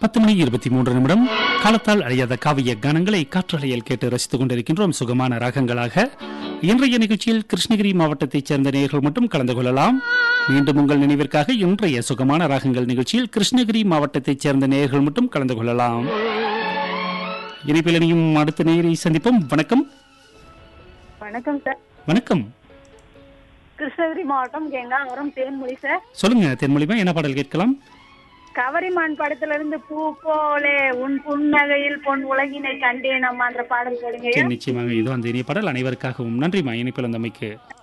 பத்து மணி இருபத்தி மூன்று நிமிடம் காலத்தால் அழியாத காவிய கானங்களை காற்றலையில் கேட்டு ரசித்துக் கொண்டிருக்கின்றோம் சுகமான ராகங்களாக இன்றைய நிகழ்ச்சியில் கிருஷ்ணகிரி மாவட்டத்தைச் சேர்ந்த நேயர்கள் மட்டும் கலந்து கொள்ளலாம் மீண்டும் உங்கள் நினைவிற்காக இன்றைய சுகமான ராகங்கள் நிகழ்ச்சியில் கிருஷ்ணகிரி மாவட்டத்தைச் சேர்ந்த நேயர்கள் மட்டும் கலந்து கொள்ளலாம் இணைப்பில் இணையும் அடுத்த நேயரை சந்திப்போம் வணக்கம் வணக்கம் சார் வணக்கம் கிருஷ்ணகிரி மாவட்டம் கெங்காவரம் தேன்மொழி சார் சொல்லுங்க தென்மொழிமா என்ன பாடல் கேட்கலாம் கவரிமான் படத்துல இருந்து பூ போலே உன் புன்னகையில் பொன் உலகினை கண்டேன் அம்மா அந்த பாடல் போடுங்க சரி, நிச்சயமாக இதோ அந்த இனிய பாடல் அனைவருக்காகவும் நன்றிமா இணைப்பில் வந்தமைக்கு